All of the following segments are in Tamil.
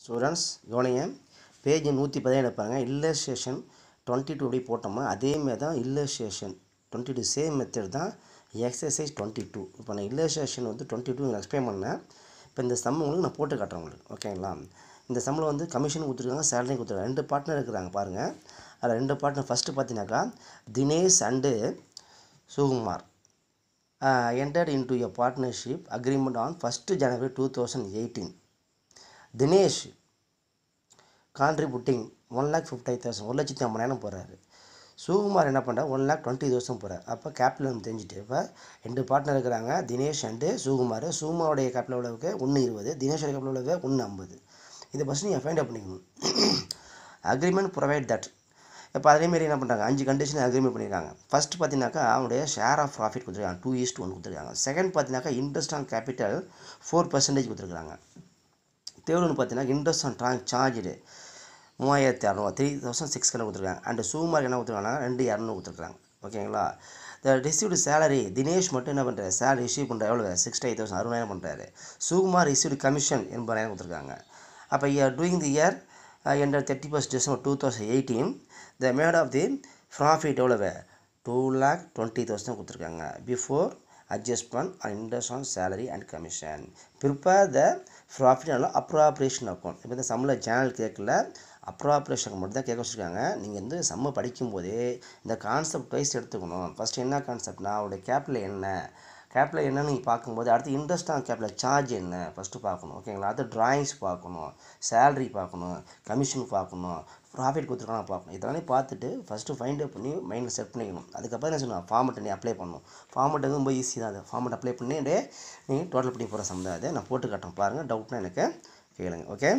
ஸ்டூடெண்ட்ஸ் கவனிங்க பேஜ் நூற்றி பதினேழு பாருங்க இல்லஸ்ட்ரேஷன் டுவெண்ட்டி டூ அப்படி போட்டோமா அதேமாரி தான் illustration twenty two same method தான் எக்ஸசைஸ் டுவெண்ட்டி டூ இப்போ நான் இல்லஸ்ட்ரேஷன் வந்து டுவெண்ட்டி டூ உங்களுக்கு எக்ஸ்பிளைன் பண்ணேன் இப்போ இந்த சம் உங்களுக்கு நான் போட்டு காட்டுறேன் உங்களுக்கு ஓகேங்களா இந்த சம்மில் வந்து கமிஷன் கொடுத்துருக்காங்க சேலரி கொடுத்துருக்காங்க ரெண்டு பார்ட்னர் இருக்கிறாங்க பாருங்கள் அதில் ரெண்டு பார்ட்னர் ஃபஸ்ட்டு பார்த்தீங்கன்னாக்கா Dinesh and Sukumar entered into a partnership agreement on 1st January 2018. Dinesh contributing one lakh fifty thousand ஒரு லட்சத்தி ஐம்பதாயிரம் போகிறாரு சுகுமார் என்ன பண்ணுறாரு ஒன் லேக் டுவெண்ட்டி தௌசண்ட் போகிறார் அப்போ கேபிட்டல் நம்ம தெரிஞ்சுட்டு இப்போ ரெண்டு பார்ட்னர் இருக்கிறாங்க தினேஷ் அண்டு சுகுமார் சுகுமாரோடைய கேபிட்டல் எவ்வளவுக்கு ஒன்று இருபது தினேஷோட கேபிட்டல் எவ்வளவு ஒன்று ஐம்பது இதை ஃபஸ்ட் நீங்கள் ஃபைண்ட் அவுட் பண்ணிக்கணும் அக்ரிமெண்ட் ப்ரொவைட் தட் இப்போ அதேமாரி என்ன பண்ணுறாங்க அஞ்சு கண்டிஷன் அக்ரிமெண்ட் பண்ணியிருக்காங்க ஃபர்ஸ்ட் பார்த்தீங்கன்னாக்கா அவனுடைய ஷேர் ஆஃப் ப்ராஃபிட் கொடுத்துருக்காங்க டூ ஈஸ்ட் ஒன் கொடுத்துருக்காங்க செகண்ட் பார்த்தீங்கன்னாக்கா interest on capital four percentage கொடுத்துருக்காங்க தேர்ட் ஒன்று பார்த்தீங்கன்னா இன்ட்ரெஸ்ட் ஆன் ட்ரான் சார்ஜு மூவாயிரத்தி அறநூறுவா த்ரீ தௌசண்ட் சிக்ஸ் ஹண்ட்ரட் கொடுத்துருக்காங்க அண்ட் சூமார்க் என்ன கொடுத்துருக்காங்க ரெண்டு இரநூறு கொடுத்துருக்காங்க ஓகேங்களா த ரிசீவ்டு சேலரி தினேஷ் மட்டும் என்ன பண்ணுறாரு சேலரி ரிசீவ் பண்ணுற எவ்வளோ சிக்ஸ்டி எயிட் தௌசண்ட் அறுபதாயிரம் பண்ணுறாரு சுகுமார் ரிசீவ்டு கமிஷன் எண்பதாயிரம் கொடுத்துருக்காங்க அப்போ இயர் டூயிங் தி இயர் என்ற thirty first December two thousand eighteen the made of the profit எவ்வளவு டூ லேக் டுவெண்ட்டி தௌசண்ட் கொடுத்துருக்காங்க before adjustment on interest on salary and commission prepare the profit and appropriation account இப்போ இந்த சம்மில் சேனல் கேட்கல அப்ராப்ரேஷன் மட்டும் தான் கேட்க வச்சுருக்காங்க நீங்கள் வந்து சம்ம படிக்கும்போதே இந்த கான்செப்ட் வைஸ் எடுத்துக்கணும் ஃபஸ்ட்டு என்ன கான்செப்ட்னா அவருடைய கேப்பில் என்ன கேப்பில் என்னன்னு நீங்கள் பார்க்கும்போது அடுத்து இன்ட்ரெஸ்ட் ஆன் கேப்பில் சார்ஜ் என்ன ஃபஸ்ட்டு பார்க்கணும் ஓகேங்களா அடுத்து ட்ராயிங்ஸ் பார்க்கணும் சேலரி பார்க்கணும் கமிஷன் பார்க்கணும் ப்ராஃபிட் கொடுத்துருக்காங்க பார்க்கணும் இதெல்லாம் பார்த்துட்டு ஃபஸ்ட்டு ஃபைண்ட் அப் பண்ணி மைண்டில் செட் பண்ணிக்கணும் அதுக்கப்புறம் என்ன சொல்லணும் ஃபார்மெட் நீ அப்ளை பண்ணணும் ஃபார்மெட் வந்து ரொம்ப ஈஸி தான் அது ஃபார்மெட் அப்ளை பண்ணி அப்படியே நீங்கள் டோட்டல் பண்ணி போகிற சம்பளம் அது நான் போட்டு காட்டுறேன் பாருங்கள் டவுட்னா எனக்கு கேளுங்க ஓகே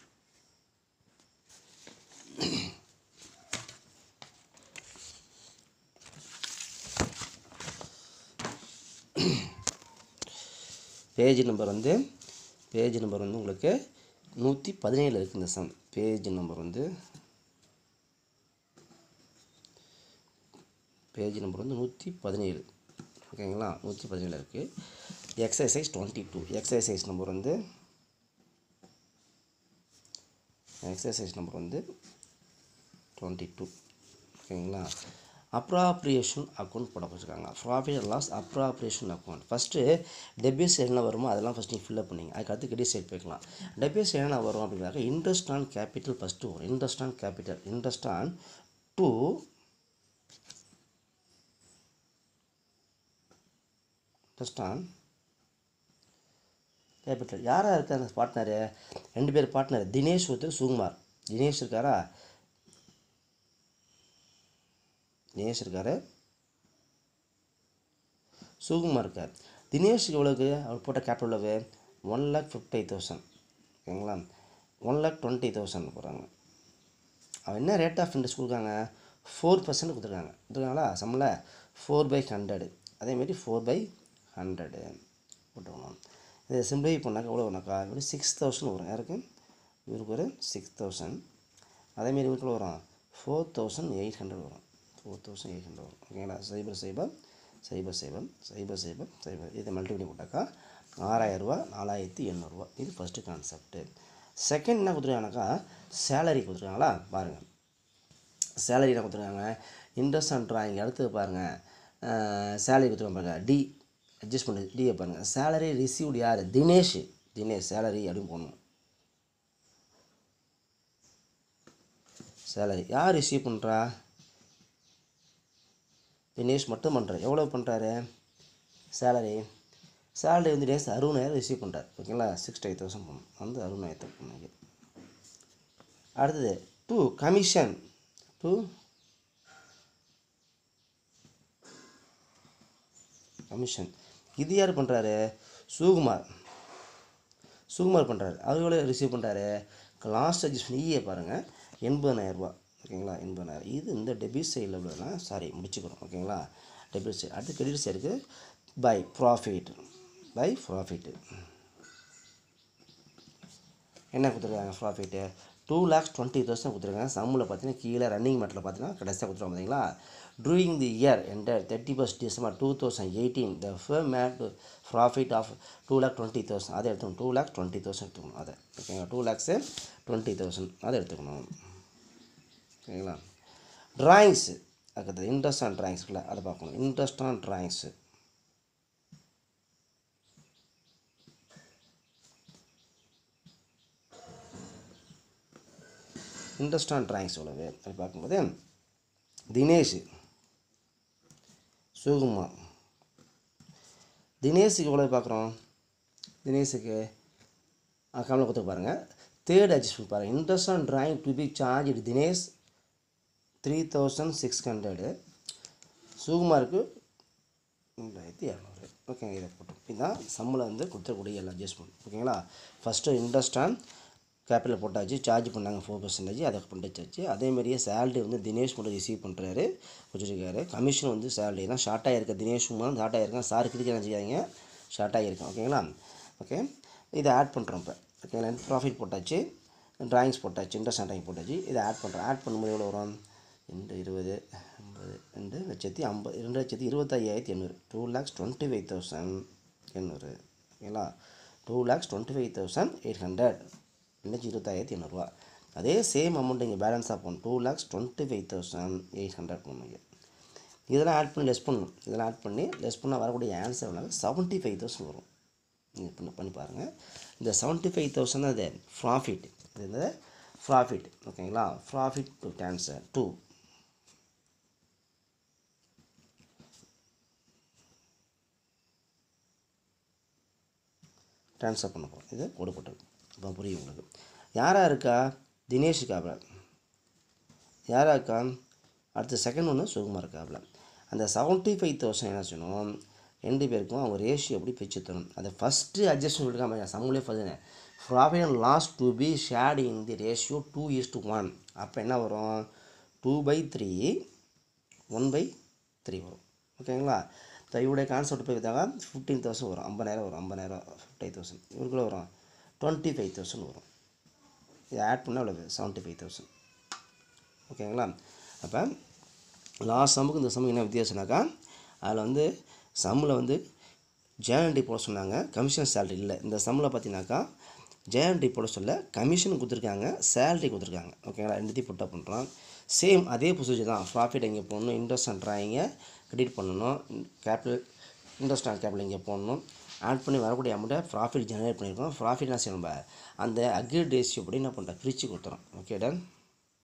பேஜ் நம்பர் வந்து பேஜ் நம்பர் வந்து உங்களுக்கு நூற்றி பதினேழு இருக்குது இந்த சம் பேஜ் நம்பர் வந்து பேஜ் நம்பர் வந்து நூற்றி பதினேழு ஓகேங்களா நூற்றி பதினேழு இருக்குது exercise twenty two exercise number வந்து எக்ஸசைஸ் நம்பர் வந்து டுவெண்ட்டி டூ ஓகேங்களா அப்ராப்ரியேஷன் அக்கௌண்ட் போட வச்சுருக்காங்க profit and loss appropriation account first debit side என்ன வருமோ அதெல்லாம் ஃபஸ்ட் நீங்கள் ஃபில்அப் பண்ணிங்க அதுக்கு அடுத்து கிரெடிட் சைடு போய்க்கலாம் டெபிட் சைடு என்ன வரும் அப்படின்னாக்க இன்ட்ரெஸ்ட் ஆன் கேபிட்டல் ஃபஸ்ட்டு வரும் interest on capital interest on two interest on capital யாராக இருக்கா அந்த பார்ட்னரு ரெண்டு பேர் பார்ட்னர் தினேஷ் ஒருத்தர் சுகுமார் தினேஷ் இருக்காரா தினேஷ் இருக்கார் சுகுமார் இருக்கார் தினேஷுக்கு எவ்வளோக்கு அவர் போட்ட கேபிட்டல் எவ்வளவு ஒன் லேக் ஃபிஃப்டி தௌசண்ட் ஓகேங்களா ஒன் லேக் டுவெண்ட்டி தௌசண்ட் போகிறாங்க அவன் என்ன ரேட் ஆஃப் இன்ட்ரெஸ்ட் கொடுக்குறாங்க ஃபோர் பர்சன்ட் கொடுத்துருக்காங்க கொடுத்துருக்காங்களா சம்பள ஃபோர் பை ஹண்ட்ரடு அதேமாரி ஃபோர் பை ஹண்ட்ரடு போட்டுக்கணும் இதை சிம்பிளை பண்ணாக்க எவ்வளோ வரும்னாக்கா இவரு சிக்ஸ் தௌசண்ட் வரும் யாருக்கு இவருக்கு ஒரு சிக்ஸ் தௌசண்ட் அதேமாரி இவருக்கு எவ்வளோ வரும் ஃபோர் தௌசண்ட் எயிட் ஹண்ட்ரட் வரும் ஃபோர் தௌசண்ட் எயிட் ஹண்ட்ரட் வரும் ஓகேங்களா சைபர் சைபர் சைபர் சைபர் சைபர் சைபர் சைபர் இதை மல்டி பண்ணி போட்டாக்கா ஆறாயிரரூவா நாலாயிரத்தி எண்ணூறுரூவா இது ஃபஸ்ட்டு கான்செப்ட்டு செகண்ட் என்ன கொடுத்துருக்காங்கனாக்கா சேலரி கொடுத்துருக்காங்களா பாருங்கள் சேலரி என்ன கொடுத்துருக்காங்க இன்ட்ரெஸ்ட் அண்ட் ட்ராயிங் அடுத்தது பாருங்கள் சேலரி கொடுத்துருக்காங்க பாருங்கள் டி அட்ஜஸ்ட் பண்ணி டியை பாருங்கள் சேலரி ரிசீவ்டு யார் தினேஷ் தினேஷ் சேலரி அப்படின்னு போடணும் சேலரி யார் ரிசீவ் பண்ணுறா தினேஷ் மட்டும் பண்ணுறாரு எவ்வளோ பண்ணுறாரு சேலரி சேலரி வந்து டேஸ் அறுபதாயிரம் ரிசீவ் பண்ணுறாரு ஓகேங்களா சிக்ஸ்டி எயிட் தௌசண்ட் பண்ணணும் வந்து அறுபதாயிரத்தை பண்ணுங்க அடுத்தது டூ கமிஷன் டூ கமிஷன் இது யார் பண்ணுறாரு சுகுமார் சுகுமார் பண்ணுறாரு அவர் எவ்வளோ ரிசீவ் பண்ணுறாரு லாஸ்ட் அட்ஜஸ்ட் இஏ பாருங்கள் எண்பதாயிரரூபா ஓகேங்களா எண்பதாயிரம் இது இந்த டெபிட் சைடில் உள்ளதுனா சாரி முடிச்சுக்கிறோம் ஓகேங்களா டெபிட் சைடு அடுத்து கிரெடிட் சைடுக்கு பை ப்ராஃபிட் பை ப்ராஃபிட்டு என்ன கொடுத்துருக்காங்க profit two lakhs twenty thousand கொடுத்துருக்காங்க சம்மில் பார்த்தீங்கன்னா கீழே ரன்னிங் மேட்டில் பார்த்தீங்கன்னா கடைசியாக கொடுத்துருவாங்க பார்த்தீங்களா during the year ended thirty first December two thousand eighteen the firm made profit of two lakh twenty thousand அதை எடுத்துக்கணும் டூ லேக் டுவெண்ட்டி தௌசண்ட் எடுத்துக்கணும் அதை ஓகேங்களா டூ லேக்ஸு டுவெண்ட்டி தௌசண்ட் அதை எடுத்துக்கணும் ஓகேங்களா ட்ராயிங்ஸு அதுக்கடுத்து இன்ட்ரெஸ்ட் ஆன் ட்ராயிங்ஸ்க்குள்ள அதை பார்க்கணும் interest on drawings interest on drawings எவ்வளவு அப்படி பார்க்கும்போது தினேஷ் சுகுமார் தினேஷுக்கு எவ்வளோ பார்க்குறோம் தினேஷுக்கு கமலை கொடுத்து பாருங்கள் தேர்ட் அட்ஜஸ்ட்மெண்ட் பாருங்கள் interest on drawing to be charge Dinesh three thousand six hundred சுகுமாருக்கு ரெண்டாயிரத்தி இரநூறு ஓகேங்க இதை போட்டோம் இதுதான் சம்மில் வந்து கொடுத்துருக்கூடிய எல்லா அட்ஜஸ்ட்மெண்ட் ஓகேங்களா ஃபஸ்ட்டு இன்ட்ரெஸ்ட் ஆன் கேபிட்டல் போட்டாச்சு சார்ஜ் பண்ணாங்க ஃபோர் பர்சன்டேஜ் அதை பண்ணிட்டாச்சு அதேமாதிரியே சேலரி வந்து தினேஷ் மட்டும் ரிசீவ் பண்ணுறாரு வச்சுருக்காரு கமிஷன் வந்து சேலரி தான் ஷார்ட் ஆகிருக்க தினேஷ் சும்மா ஷார்ட் ஆகிருக்கேன் சார் கிரிக்கெட் நினச்சிக்காதீங்க ஷார்ட் ஆகிருக்கேன் ஓகேங்களா ஓகே இதை ஆட் பண்ணுறோம் இப்போ ஓகேங்களா ப்ராஃபிட் போட்டாச்சு ட்ராயிங்ஸ் போட்டாச்சு இன்ட்ரெஸ்ட் ட்ராயிங் போட்டாச்சு இதை ஆட் பண்ணுறோம் ஆட் பண்ணும்போது எவ்வளோ வரும் ரெண்டு இருபது ஐம்பது ரெண்டு லட்சத்தி ஐம்பது ரெண்டு லட்சத்தி இருபத்தையாயிரத்தி எண்ணூறு two lakhs twenty five thousand எண்ணூறு ஓகேங்களா two lakhs twenty five thousand eight hundred ரெண்டு லட்சத்தி இருபத்தாயிரத்தி எண்ணூறுரூவா அதே சேம் அமௌண்ட் இங்கே பேலன்ஸாக போகணும் two lakhs twenty five thousand eight hundred போகணும் இங்கே இதெல்லாம் ஆட் பண்ணி லெஸ் பண்ணணும் இதெல்லாம் ஆட் பண்ணி லெஸ் பண்ணால் வரக்கூடிய ஆன்சர் வந்து செவன்ட்டி ஃபைவ் தௌசண்ட் வரும் நீங்கள் பண்ணி பண்ணி பாருங்கள் இந்த செவன்ட்டி ஃபைவ் தௌசண்ட் அது ப்ராஃபிட் இது என்னது ப்ராஃபிட் ஓகேங்களா profit to cancer two transfer பண்ண போகிறோம் இது கொடுப்பட்டது இப்போ புரியும் உங்களுக்கு யாரா இருக்கா தினேஷ் காபில் யாரா இருக்கா அடுத்த செகண்ட் ஒன்று சுகுமார் காபில் அந்த செவன்ட்டி ஃபைவ் தௌசண்ட் என்ன செய்யணும் ரெண்டு பேருக்கும் அவங்க ரேஷியோ எப்படி பிரித்து தரணும் அதை ஃபஸ்ட்டு அட்ஜஸ்ட்மெண்ட் இருக்காம சம்முலே first profit and loss to be shared in the ratio two is to one அப்போ என்ன வரும் two by three one by three வரும் ஓகேங்களா இப்போ இவருடைய கான்செப்ட் போய் பார்த்தாங்க ஃபிஃப்டீன் தௌசண்ட் வரும் ஐம்பதாயிரம் வரும் ஐம்பதாயிரம் ஃபிஃப்டி தௌசண்ட் இவருக்குள்ள வரும் டுவெண்ட்டி ஃபைவ் தௌசண்ட் வரும் இதை ஆட் பண்ணால் எவ்வளவு செவன்ட்டி ஃபைவ் தௌசண்ட் ஓகேங்களா அப்போ லாஸ்ட் சம்முக்கு இந்த சம்முக்கு என்ன வித்தியாசம்னாக்கா அதில் வந்து சம்மில் வந்து ஜேஎன்டி போட சொன்னாங்க கமிஷன் சேலரி இல்லை இந்த சம்மில் பார்த்தீங்கன்னாக்கா ஜேஎன்டி போட சொல்ல கமிஷன் கொடுத்துருக்காங்க சேலரி கொடுத்துருக்காங்க ஓகேங்களா ரெண்டுத்தையும் புட்டப் பண்ணுறோம் சேம் அதே ப்ரொசீஜர் தான் ப்ராஃபிட் இங்கே போடணும் இன்ட்ரெஸ்ட் அண்ட் ட்ராயிங்கை கிரெடிட் பண்ணணும் கேபிட்டல் இன்ட்ரெஸ்ட் அண்ட் கேபிட்டல் இங்கே போடணும் ஆட் பண்ணி வரக்கூடிய அமௌண்ட்டை ப்ராஃபிட் ஜெனரேட் பண்ணியிருக்கோம் ப்ராஃபிட் என்ன செய்யணும் நம்ம அந்த அக்ரிட் ரேஷியோ படி என்ன பண்ணுறோம் பிரித்து கொடுத்துறோம் ஓகே டன்